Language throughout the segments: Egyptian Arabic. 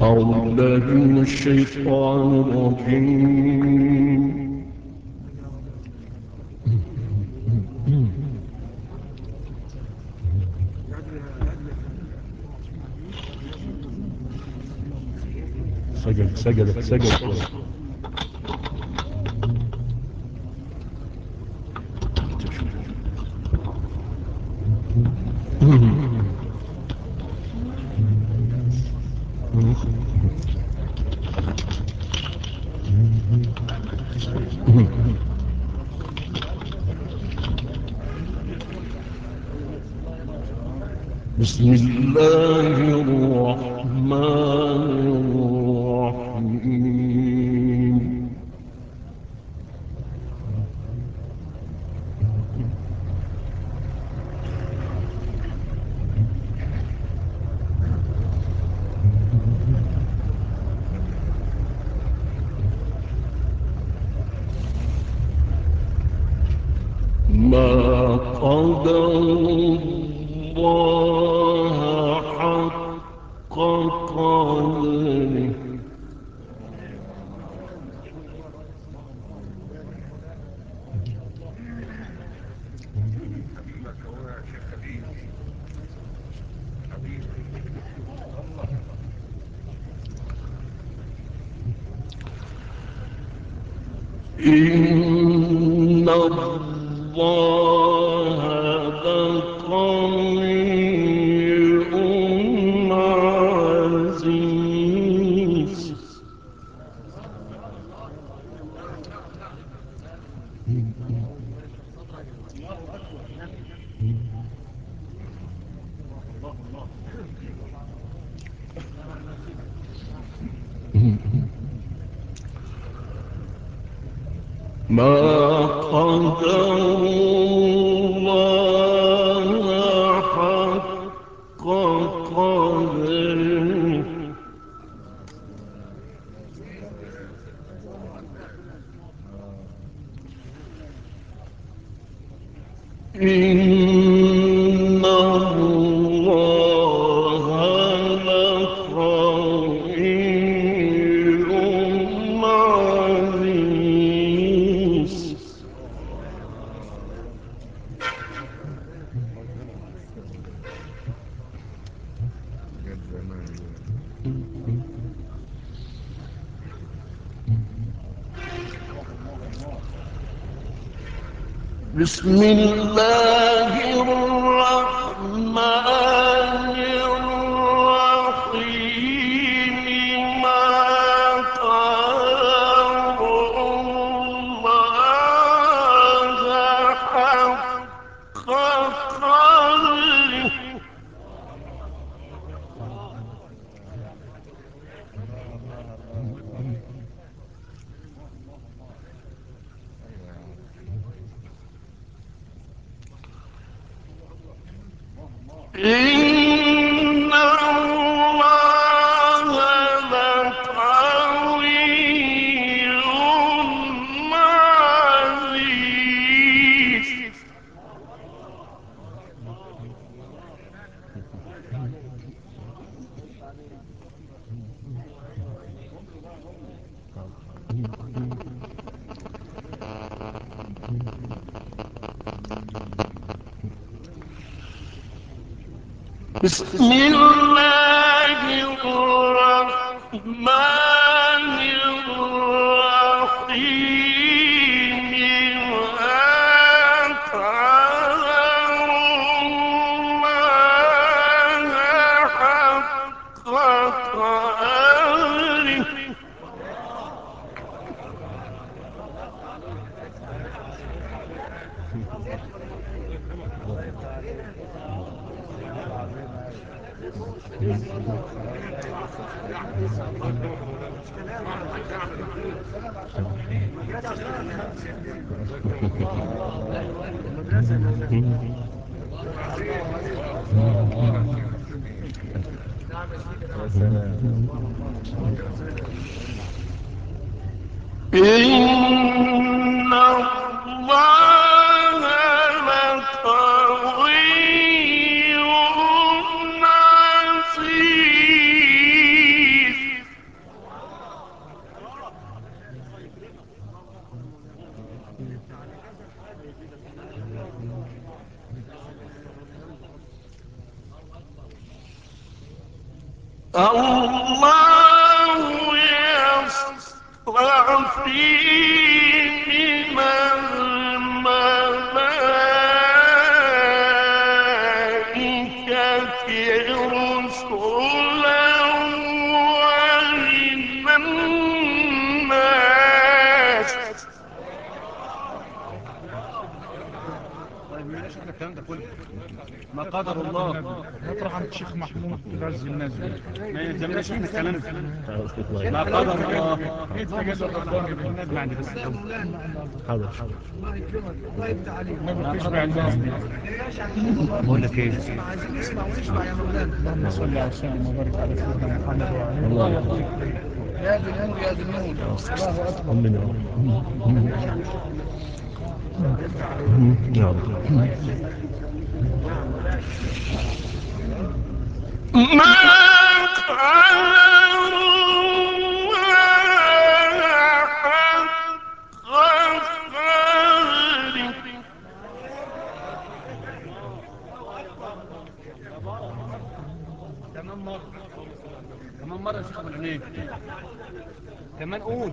أعوذ بالله من الشيطان الرجيم سجد سجد سجد بسم الله الرحمن الرحيم ما قدر الله حق قدره إن الله لقوي عزيز ما قدر الله حق قدره إن الله لقوي عزيز بسم الله الرحمن الرحيم ما قدر الله حق قدره إن الله لقوي عزيز بسم الله الرحمن الرحيم وآتاهم الله حق قدره إن الله لقوي عزيز الله يصطفي من الملائكة رسلا ومن الناس طيب ليش احنا الكلام ده كله ما قدر الله نطرح عند الشيخ محمود غزي الناس دي ما يلزمناش احنا الكلام ده ما قدر الله ايه تجد الرباني بالناس ما عندي بس حاضر ما بتشبع الناس دي بقول لك ايه اللهم صل على وسلم وبارك على سيدنا محمد وعلى الله اله يرحمه. يا ذي النور يا ذي النور الله اكبر أمين يا رب ما قدر الله حق قدره كمان مرة كمان مرة يا شيخ ابو العينين كمان قول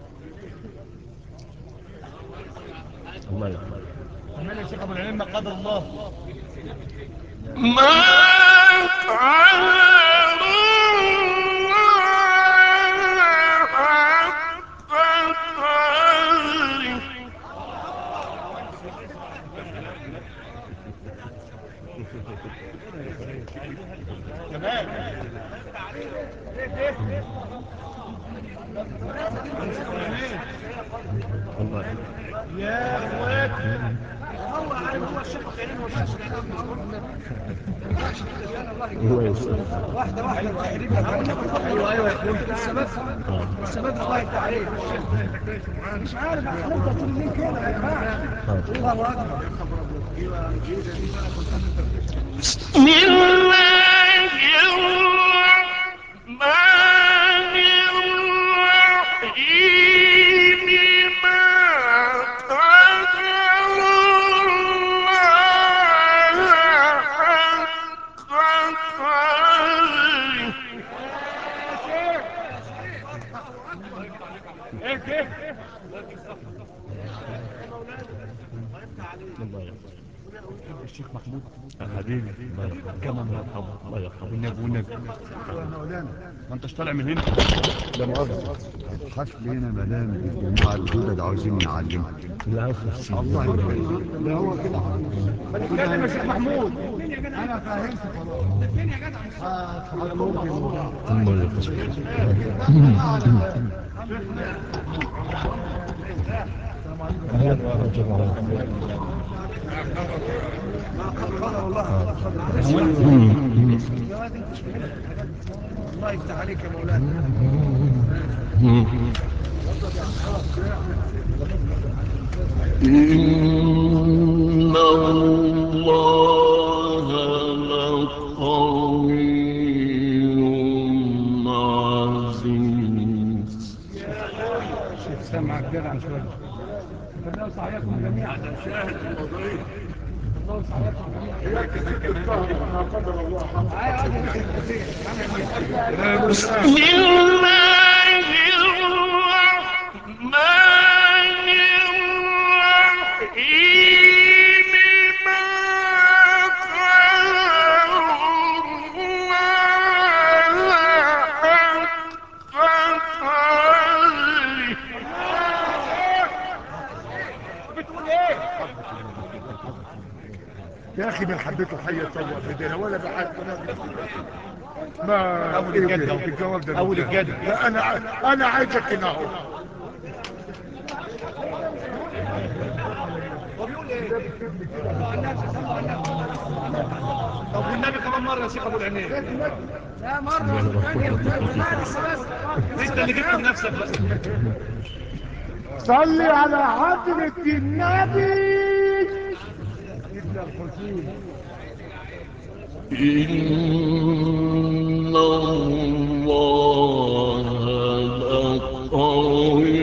الله يرحمه كمان يا شيخ ابو العينين ما قدر الله ما قدر الله حق قدره كمان الله يرحمه يا اخواتي هو يسلم ايوه ايوه يا اخواتي آه. مش عارف هنفضل طول الليل كده يا جماعه حاضر الله اكبر بسم الله الرحمن الرحيم ما قدر الله حق قدره الله يرحمه الشيخ محمود حبيبي الله يرحمه كمان يرحمه الله يرحمه والنبي والنبي ما انتش طالع من هنا لا مؤاخذة حفل هنا مدام الجماعة الجدد عاوزين نعلمها العفو الله يبارك ده هو كده اتكلم يا شيخ محمود انا فهمت خلاص الله يرحمه الله يفتح عليك يا مولانا إن الله لقوي عزيز سامعك جدع شويه الله يصحيكم جميعا الله يصحيكم جميعا بسم الله الرحمن الرحيم ما قدر الله حق قدره يا اخي من حبيته حي تصور بدنا ولا بحد ما أول إيه الجد ده؟ أهو. الجواب ده أول الجد. لا انا ع- انا عايزك هنا اهو طب والنبي كمان مرة يا شيخ ابو العينين لا مرة انت اللي جبت لنفسك بس صلي على حضرة النبي إن الله لقوي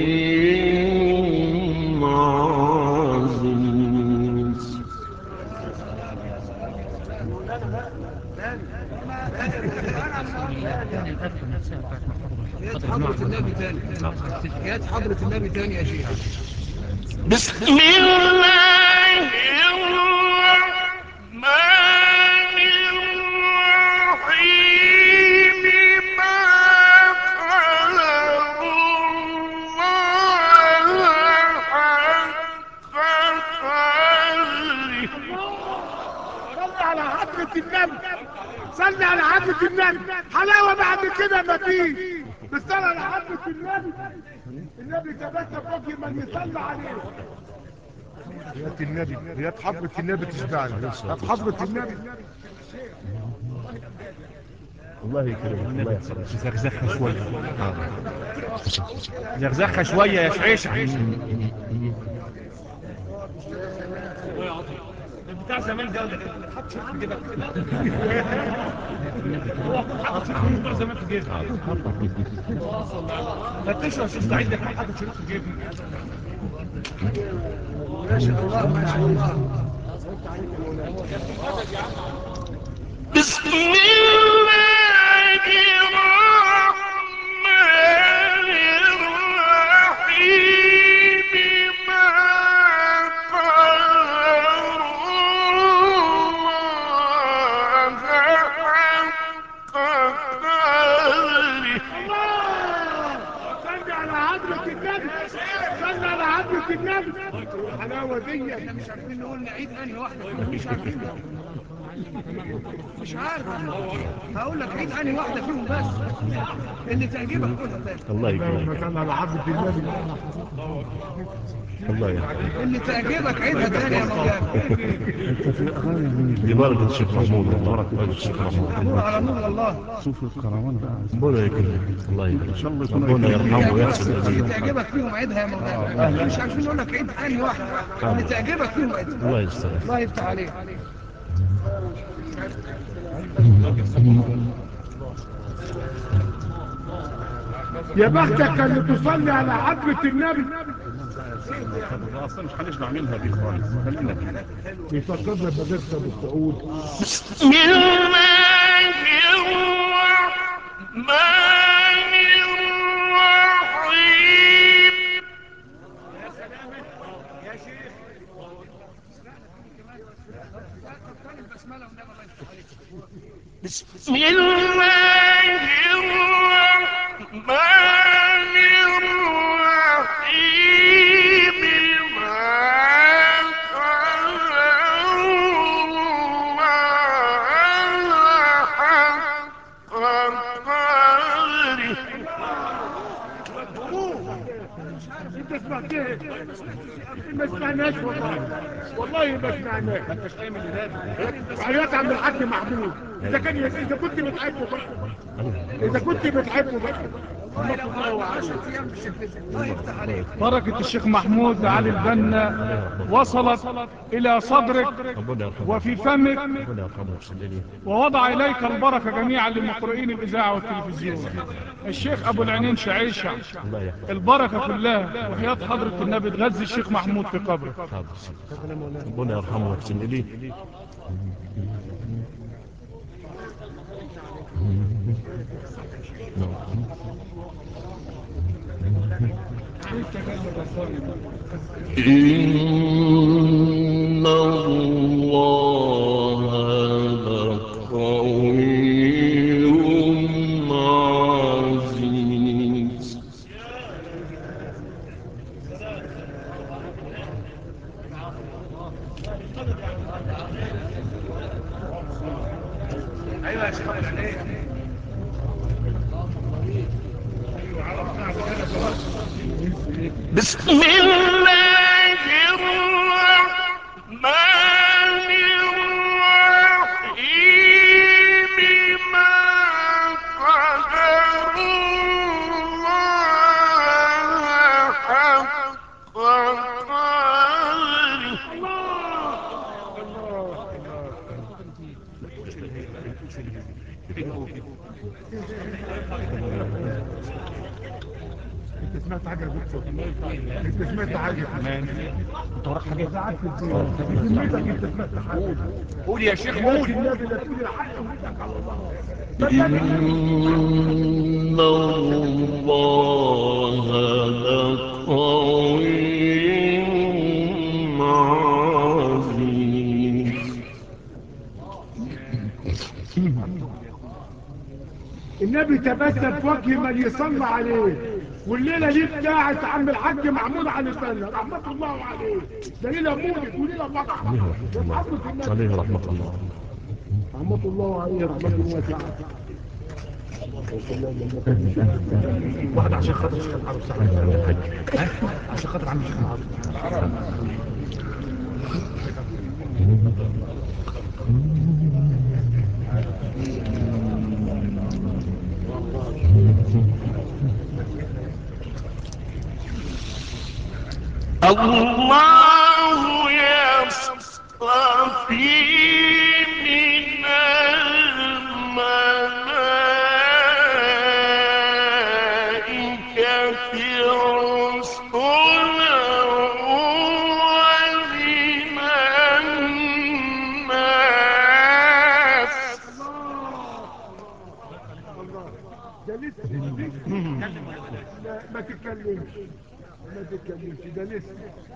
عزيز يد حضرة النبي تاني يد حضرة النبي تاني يا شيخ بسم الله الرحمن الرحيم ما خلق الله حق خلقه صلي على حضرة النبي صلي على حضرة النبي حلاوة بعد كده مفيش بس صلي على حضرة النبي النبي تبسم وجه من يصلي عليه رياض النبي رياض حضرة النبي تشبعني رياض حضرة النبي الله يكرمك الله يحفظك زغزغها شوية زغزغها شوية يا شعيشة بتاع زمان ده ولا كده حط شيخ في جيبك كده هو حط شيخ في بتاع زمان في جيبك فتشوا يا شيخ سعيد ده حاطط شيخ في جيبك ما شاء الله ما شاء الله بسم الله الرحمن الرحيم ما قدر الله حق قدره صلي على حضرة النبي صلي على حضرة النبي الحلاوة دي احنا مش عارفين نقول نعيد انهي واحدة فيهم مش عارفين مش عارف هقول لك عيد انهي واحدة فيهم بس اللي تعجبك قولها تاني الله يكرمك اللهم صل على حضرة النبي الله يحفظك اللي تعجبك عيدها تاني يا مولانا دي بركة الشيخ محمود بركة الشيخ محمود هو على نور والله شوف الكرامات بقى ربنا يكرمك الله يكرمك ربنا يرحمه ويحسن اللي الجزاء تعجبك فيهم عيدها يا مولانا مش عارفين نقول لك عيد انهي واحدة اللي تعجبك فيهم عيدها الله يستر الله يفتح عليك يا بختك اللي تصلي على حضرة النبي اصلا مش هنشبع منها دي خالص خلينا كده بيفكرنا بمدرسة ابو سعود بسم الله الرحمن الرحيم بسم الله الرحمن الرحيم ما خلق الله حق قدره انت سمعت ايه ما سمعناش والله والله ما سمعناش وحياة عم الحاج محمود اذا كان اذا كنت بتحبه بقى اذا كنت بتحبه بقى الله يفتح عليك بركة الشيخ محمود علي البنا وصلت إلى صدرك ربنا يرحمه وفي فمك ربنا يرحمه ويحسن اليه ووضع إليك البركة جميعا لمقرئين الإذاعة والتلفزيون الشيخ أبو العينين شعيشة الله يحفظك البركة كلها وحياة حضرة النبي تغذي الشيخ محمود في قبره حاضر ربنا يرحمه ويحسن اليه إن الله لقوي عزيز بسم الله الرحمن الرحيم ما قدر الله حق قدره انت سمعت حاجه يا دكتور انت سمعت حاجه انت وراك حاجه قعدت في ذمتك انت سمعت حاجه قول يا شيخ قول النبي لا تقول الحق وإنك على الله إن الله لقوي عزيز النبي تبسم في وجه من يصلى عليه والليله دي بتاعت عم الحاج محمود علي الفن رحمه الله عليه ده ليله مولد وليله فرح رحمه النبي عليه رحمة الله رحمه الله عليه رحمه واسعه واحد عشان خاطر الشيخ العرب سعد ها؟ عشان خاطر عم الشيخ العرب الله يصطفي من الملائكة رسلا ومن الناس ده لسه لا ما تتكلمش ما تتكلمش ده لسه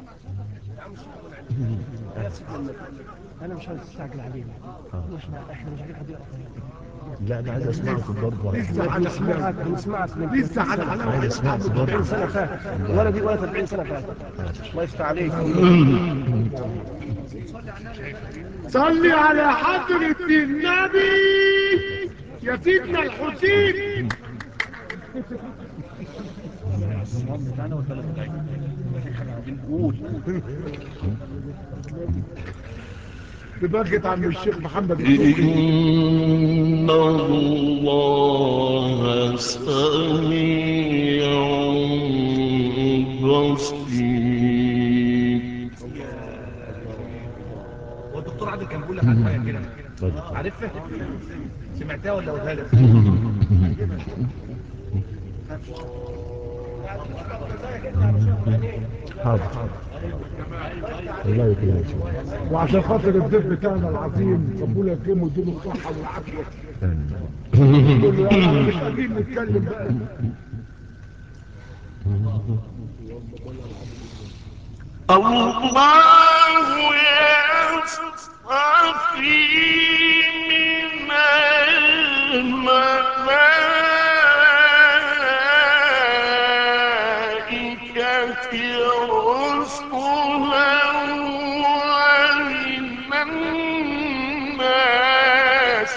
انا مش عايز استعجل علينا مش احنا مش عايزين حد يقرا لا انا عايز اسمعكم برضه لسه على نسمعك حلاوة نسمعك من لسه على عايز حلاوة اسمعكم 40 برضه سنه فاتت ولا دي ولا 40 سنه فاتت الله يفتح عليك صلي على حضرة النبي يا سيدنا الحسين ببركة عم الشيخ محمد الشيخ إن الله سميع بصير هو الدكتور عادل كان بيقول لك على حاجه كده عارفها سمعتها ولا قولها لك حاضر الله يكرمك وعشان خاطر الضيف بتاعنا العظيم ربنا يكرمه ويديله الصحة والعافية آمين. نقول له يلا مش قادرين نتكلم بقى الله يصطفي من الملائكة رسلا ومن الناس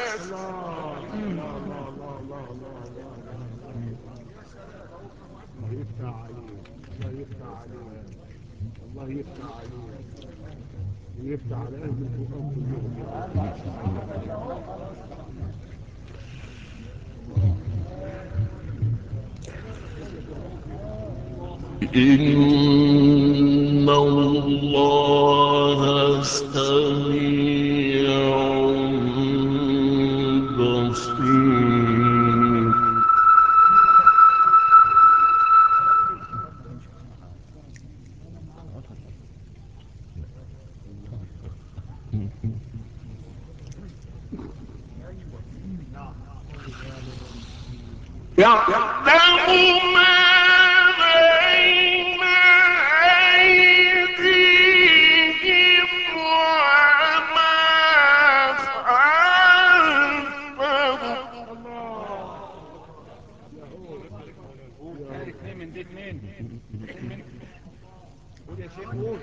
الله يفتح عليه الله يفتح عليه الله يفتح عليه ويفتح على اهل القرآن كلهم إن الله سميع بصير يعلم ما بين أيديهم وما خلفهم اثنين من دي اثنين قول يا شيخ قول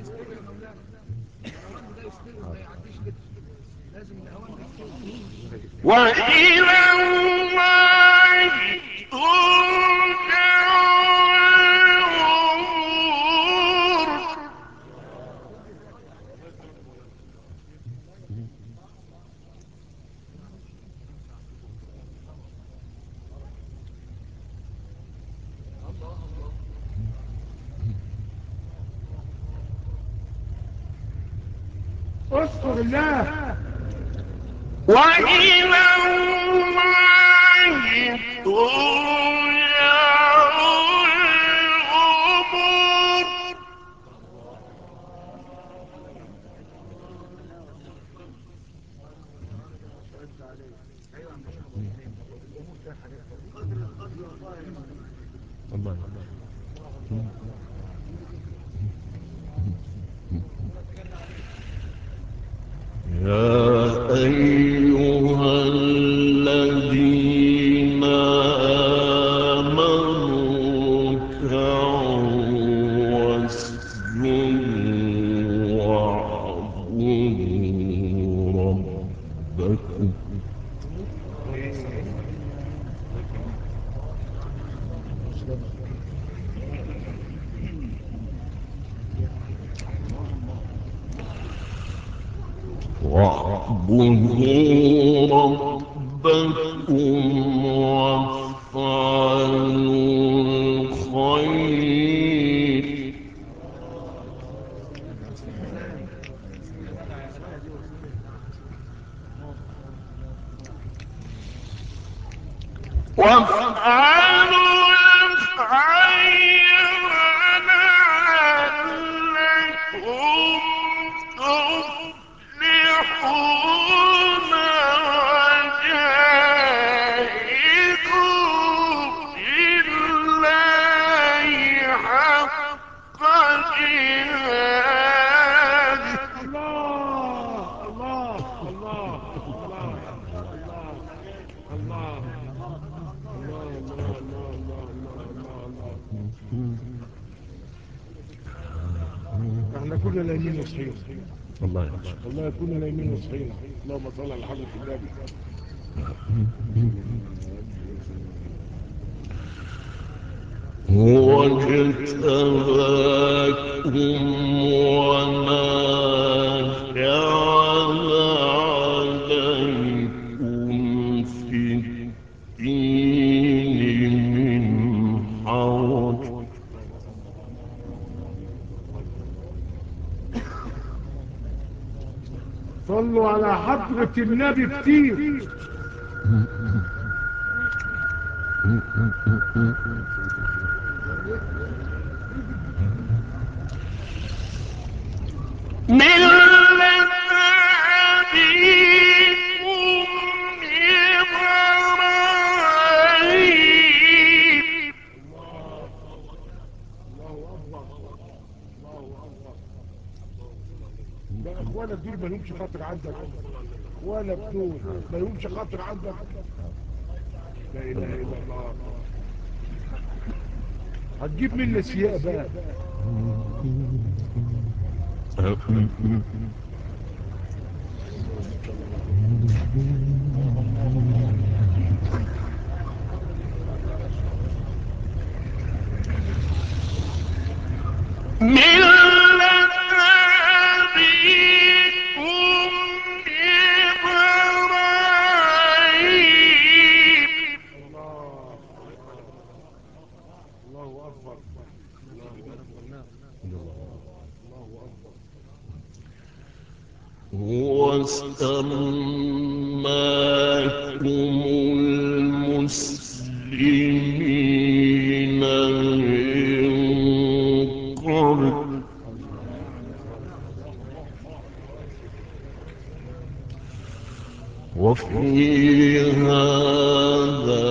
وإلى الله ترجع الأمور اذكر الله وإلى الله الله يا أيها الذين آمنوا اركعوا واسجدوا واعبدوا ربكم واعبدوا ربكم وافعلوا الخير وافعلوا الخير لعلكم تفلحون وجاهدوا في الله حق جهاده الله الله الله الله الله احنا كنا نايمين وصحينا الله يرحمه والله كنا نايمين وصحينا اللهم صل على حضرة النبي هو اجتباكم وما جعل عليكم في الدين من حرج صلوا على حضرة النبي كتير ملة أبيكم إبراهيم ده اخوانك دول ما لهمش خاطر عندك ولا بتول ما لهمش خاطر عندك لا اله الا الله هتجيب منا سياق بقى ملة أبيكم إبراهيم الله الله اكبر الله اكبر هو سماكم المسلمين من قبل وفي هذا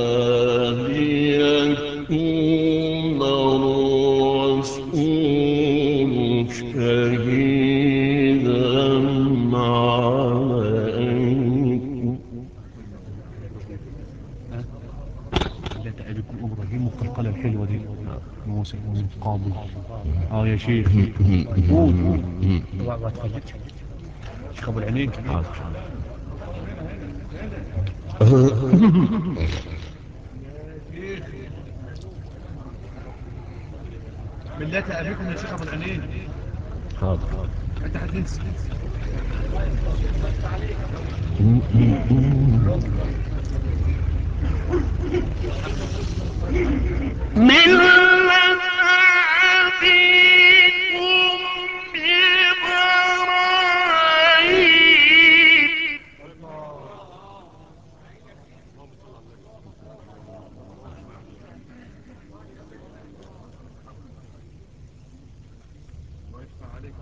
ليكون الرسول شهيدا عليكم لا تألكم إبراهيم القلقلة الحلوة دي موسى من قابل اه يا شيخ قول قول اوعى ما تخليك شيخ ابو العينين ملة أبيكم يا شيخ أبو العينين حاضر أنت هتنسى ملة أبيكم إبراهيم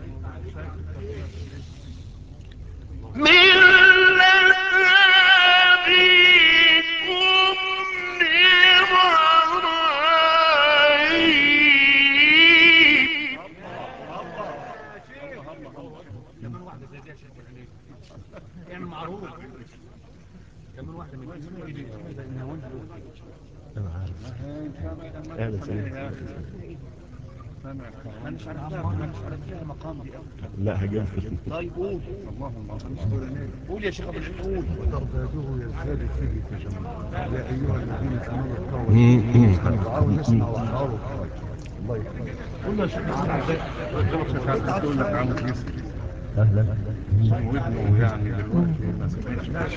ملة كمان واحدة من الجملة يجي كده إنها ولد انا عارف اهلا سلام أنا مش عارف لها أنا مش عارف لها مقام دي أوي. لا هجيب طيب قول قول يا شيخ أبو الشيخ قول ترتاده يزداد فيه تجمع يا ايها الذين امنوا اتقوا دعاوا نسمع وحاولوا الله يخليك قول يا شيخ تقول لك عم يوسف اهلا وابنه يعني دلوقتي ما سمعش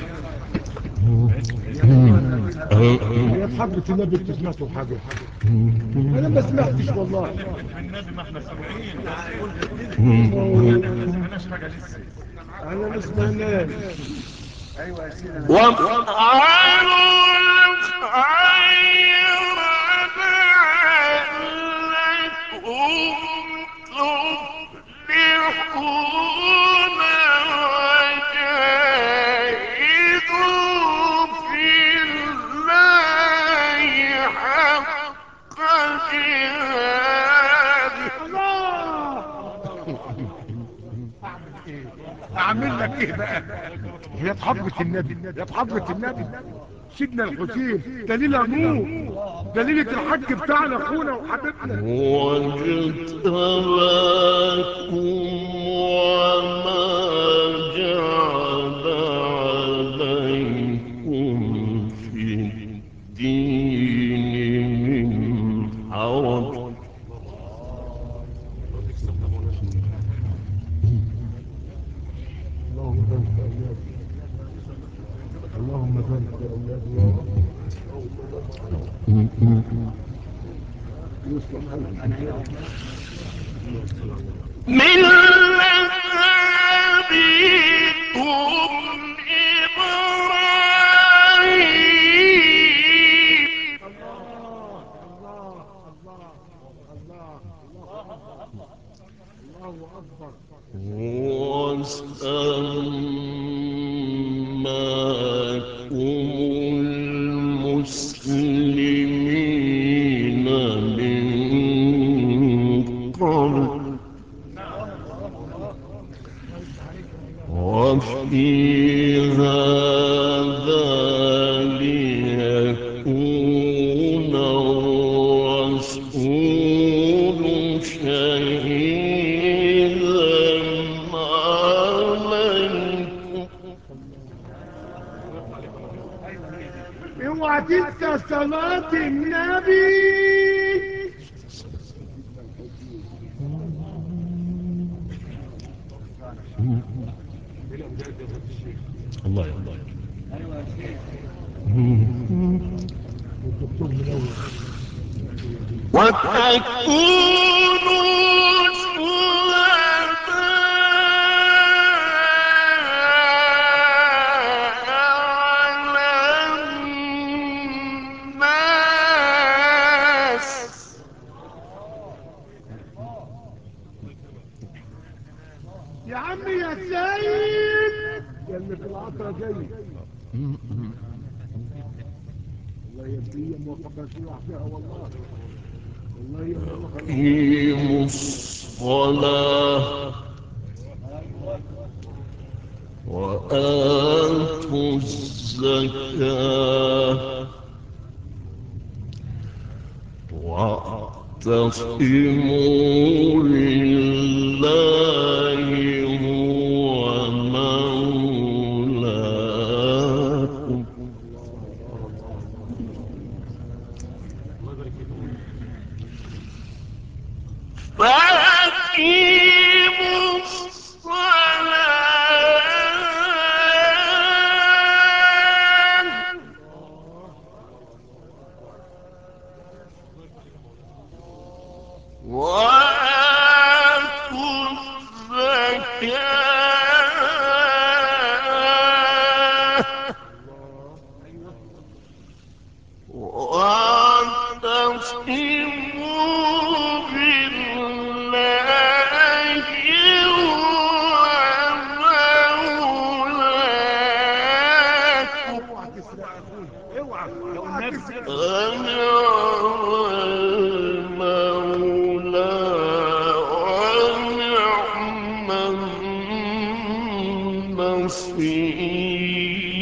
هي في حضرة النبي بتسمعوا حاجة انا ما سمعتش والله النبي ما احنا سامعين انا ما سمعناش حاجه لسه ما سمعناش وافعلوا الخير لعلكم تفلحون وجاهدوا في الله حق جهاده اعمل لك ايه بقى هي في حضرة النبي هي في حضرة النبي سيدنا الحسين دليل ابوه دليلة الحج بتاعنا اخونا وحبيبنا واجتباكم وما جعل عليكم في الدين من حرج اللهم بارك يا اولادي يا رب ملة أبيكم إبراهيم وسماكم المسلمين من قبل وفي هذا ليكون الرسول شهيدا عليكم اوعى تنسى صلاة النبي الله يا الله وتكونوا شهداء على الناس يا عمي يا سيد يا اللي في العطرة جاي الله يبقي موفقة في وحدها والله والله يا موفقة أقيموا الصلاة وآتوا الزكاة واعتصموا بالله هو مولاكم فأقيموا الصلاة وآتوا الزكاة واعتصموا بالله هو مولاكم اوعى تسرق اخويا اوعى اوعى تسرق فنعم المولى ونعم النصير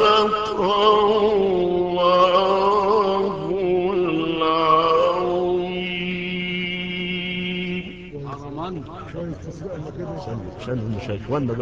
صدق الله العظيم شوية تسبقنا كده عشان عشان مش هيخوانا